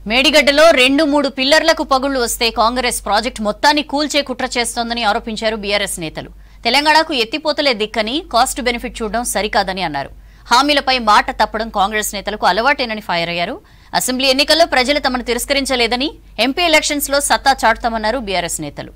మేడిగడ్డలో రెండు మూడు పిల్లర్లకు పగుళ్లు వస్తే కాంగ్రెస్ ప్రాజెక్టు మొత్తాన్ని కూల్చే కుట్ర చేస్తోందని ఆరోపించారు బీఆర్ఎస్ నేతలు తెలంగాణకు ఎత్తిపోతలే దిక్కని కాస్ట్ బెనిఫిట్ చూడడం సరికాదని అన్నారు హామీలపై మాట తప్పడం కాంగ్రెస్ నేతలకు అలవాటేనని ఫైర్ అయ్యారు అసెంబ్లీ ఎన్నికల్లో ప్రజలు తమను తిరస్కరించలేదని ఎంపీ ఎలక్షన్స్ లో సత్తా చాటుతామన్నారు బీఆర్ఎస్ నేతలు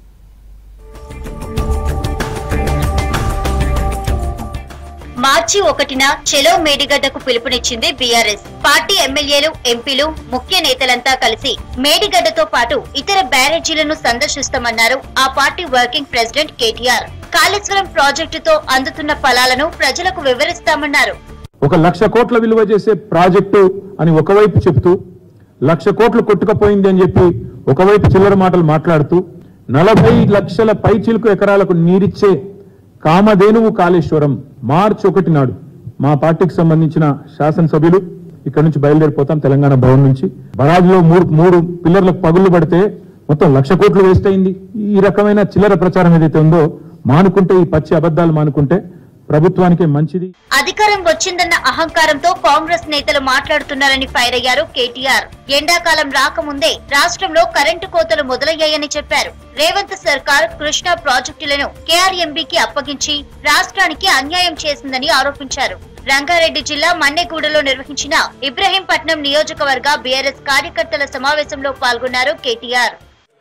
మార్చి ఒకటిన చెలో మేడిగడ్డకు పిలుపునిచ్చింది బీఆర్ఎస్ పార్టీ ఎమ్మెల్యేలు ఎంపీలు ముఖ్య నేతలంతా కలిసి మేడిగడ్డతో పాటు ఇతర బ్యారేజీలను సందర్శిస్తామన్నారు ఆ party working president KTR Kaleshwaram ప్రాజెక్టుతో అందుతున్న ఫలాలను ప్రజలకు వివరిస్తామన్నారు ఒక లక్ష కోట్ల విలువ చేసే ప్రాజెక్టు అని ఒకవైపు చెప్తూ లక్ష కోట్లు కొట్టుకపోయింది అని చెప్పి ఒకవైపు చిల్లర మాటలు మాట్లాడుతూ నలభై లక్షల పైచిలుకు ఎకరాలకు నీరిచ్చే కామధేనువు కాళేశ్వరం మార్చి ఒకటి నాడు మా పార్టీకి సంబంధించిన శాసనసభ్యులు ఇక్కడ నుంచి బయలుదేరిపోతాం తెలంగాణ భవన్ నుంచి బరాజ్లో మూడు మూడు పిల్లర్లకు పగుళ్లు పడితే మొత్తం లక్ష కోట్లు వేస్ట్ అయింది ఈ రకమైన చిల్లర ప్రచారం ఏదైతే ఉందో మానుకుంటే ఈ పచ్చి అబద్ధాలు మానుకుంటే ప్రభుత్వానికే మంచిది అధికారం వచ్చిందన్న అహంకారంతో కాంగ్రెస్ నేతలు మాట్లాడుతున్నారని ఫైర్ అయ్యారు కేటీఆర్ ఎండాకాలం రాకముందే రాష్ట్రంలో కరెంటు కోతలు మొదలయ్యాయని చెప్పారు రేవంత్ సర్కార్ కృష్ణా ప్రాజెక్టులను కేఆర్ఎంబీకి అప్పగించి రాష్ట్రానికి అన్యాయం చేసిందని ఆరోపించారు రంగారెడ్డి జిల్లా మన్నెగూడలో నిర్వహించిన ఇబ్రహీంపట్నం నియోజకవర్గ బీఆర్ఎస్ కార్యకర్తల సమావేశంలో పాల్గొన్నారు కేటీఆర్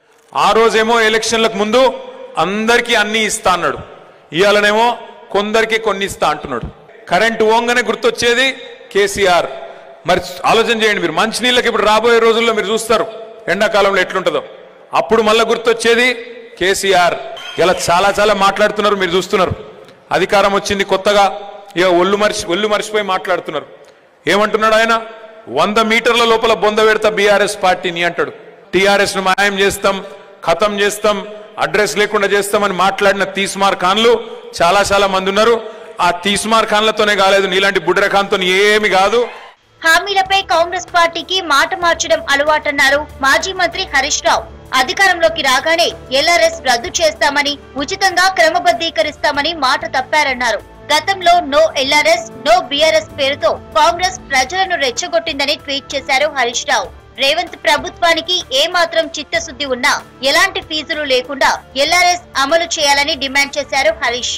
ఆ రోజేమో ఎలక్షన్లకు ముందు అందరికీ అన్ని ఇస్తా అన్నాడు ఇవాళనేమో కొందరికి కొన్ని ఇస్తా అంటున్నాడు కరెంటు ఓంగానే గుర్తొచ్చేది కేసీఆర్ మరి ఆలోచన చేయండి మీరు మంచినీళ్ళకి ఇప్పుడు రాబోయే రోజుల్లో మీరు చూస్తారు ఎండాకాలంలో ఎట్లుంటుందో అప్పుడు మళ్ళీ గుర్తొచ్చేది కేసీఆర్ ఇలా చాలా చాలా మాట్లాడుతున్నారు మీరు చూస్తున్నారు అధికారం వచ్చింది కొత్తగా ఇక ఒళ్ళు మరిచి ఒళ్ళు మరిచిపోయి మాట్లాడుతున్నారు ఏమంటున్నాడు ఆయన వంద మీటర్ల లోపల బొంద పెడతా బీఆర్ఎస్ పార్టీని అంటాడు టీఆర్ఎస్ ను మాయం చేస్తాం ఖతం చేస్తాం అడ్రస్ లేకుండా చేస్తామని మాట్లాడిన తీస్మార్ ఖాన్లు చాలా చాలా మంది ఉన్నారు ఆ తీస్మార్ ఖాన్లతోనే కాలేదు నీలాంటి బుడ్ర ఖాన్తో ఏమి కాదు హామీలపై కాంగ్రెస్ పార్టీకి మాట మార్చడం అలవాటన్నారు మాజీ మంత్రి హరీష్ రావు అధికారంలోకి రాగానే ఎల్ఆర్ఎస్ రద్దు చేస్తామని ఉచితంగా క్రమబద్ధీకరిస్తామని మాట తప్పారన్నారు గతంలో నో ఎల్ఆర్ఎస్ నో బీఆర్ఎస్ పేరుతో కాంగ్రెస్ ప్రజలను రెచ్చగొట్టిందని ట్వీట్ చేశారు హరీష్ రావు రేవంత్ ప్రభుత్వానికి ఏ మాత్రం చిత్తశుద్ధి ఉన్నా ఎలాంటి ఫీజులు లేకుండా ఎల్ఆర్ఎస్ అమలు చేయాలని డిమాండ్ చేశారు హరీష్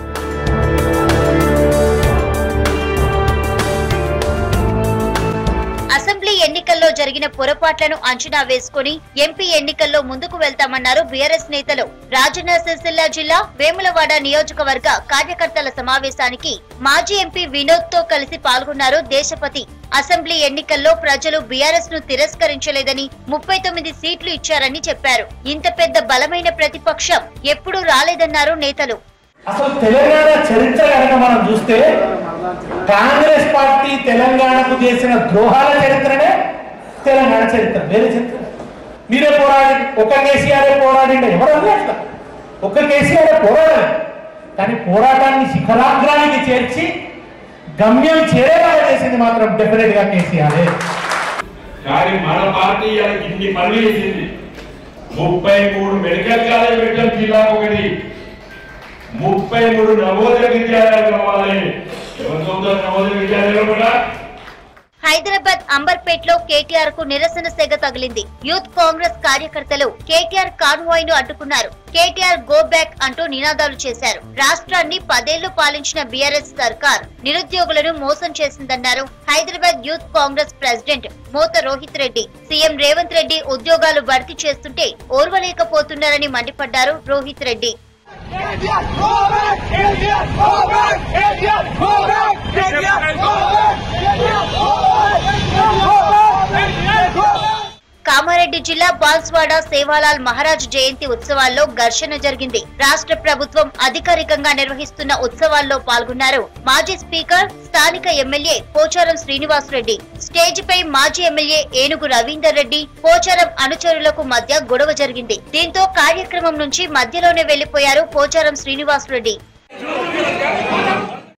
అసెంబ్లీ ఎన్నికల్లో జరిగిన పొరపాట్లను అంచనా వేసుకుని ఎంపీ ఎన్నికల్లో ముందుకు వెళ్తామన్నారు బీఆర్ఎస్ నేతలు రాజన్న సిరిసిల్ల జిల్లా వేములవాడ నియోజకవర్గ కార్యకర్తల సమావేశానికి మాజీ ఎంపీ వినోద్ తో కలిసి పాల్గొన్నారు దేశపతి అసెంబ్లీ ఎన్నికల్లో ప్రజలు బీఆర్ఎస్ ను తిరస్కరించలేదని ముప్పై తొమ్మిది సీట్లు ఇచ్చారని చెప్పారు ఇంత పెద్ద బలమైన ప్రతిపక్షం ఎప్పుడూ రాలేదన్నారు నేతలు అసలు తెలంగాణ చరిత్ర కనుక మనం చూస్తే కాంగ్రెస్ పార్టీ తెలంగాణకు చేసిన ద్రోహాల చరిత్రనే తెలంగాణ చరిత్ర వేరే చరిత్ర మీరే పోరాడి ఒక్క కేసీఆర్ పోరాడిండే ఎవరు అనలేదు ఒక్క కేసీఆర్ పోరాడాలి కానీ పోరాటాన్ని శిఖరాగ్రానికి చేర్చి గమ్యం చేరేలాగా చేసింది మాత్రం డెఫినెట్ గా కేసీఆర్ కానీ మన పార్టీ ఇవాళ ఇన్ని పనులు చేసింది ముప్పై మూడు మెడికల్ కాలేజ్ పెట్టాం జిల్లాకు ఒకటి ముప్పై మూడు నవోదయ విద్యాలయాలు కావాలి ఎవరు చదువుతారు నవోదయ విద్యాలయాలు కూడా హైదరాబాద్ అంబర్పేట్ లో కేటీఆర్ కు నిరసన సెగ తగిలింది యూత్ కాంగ్రెస్ కార్యకర్తలు కేటీఆర్ కాన్వాయ్ ను అడ్డుకున్నారు కేటీఆర్ గో బ్యాక్ అంటూ నినాదాలు చేశారు రాష్ట్రాన్ని పదేళ్లు పాలించిన బీఆర్ఎస్ సర్కార్ నిరుద్యోగులను మోసం చేసిందన్నారు Hyderabad youth Congress president Motha Rohith Reddy CM Revanth Reddy ఉద్యోగాలు భర్తీ చేస్తుంటే ఓర్వలేకపోతున్నారని మండిపడ్డారు రోహిత్ రెడ్డి కామారెడ్డి జిల్లా బాన్స్వాడ సేవాలాల్ మహారాజ్ జయంతి ఉత్సవాల్లో ఘర్షణ జరిగింది రాష్ట్ర ప్రభుత్వం అధికారికంగా నిర్వహిస్తున్న ఉత్సవాల్లో పాల్గొన్నారు మాజీ స్పీకర్ స్థానిక ఎమ్మెల్యే పోచారం శ్రీనివాసరెడ్డి స్టేజ్ పై మాజీ ఎమ్మెల్యే ఏనుగు రవీందర్ రెడ్డి పోచారం అనుచరులకు మధ్య గొడవ జరిగింది దీంతో కార్యక్రమం నుంచి మధ్యలోనే వెళ్లిపోయారు పోచారం శ్రీనివాసరెడ్డి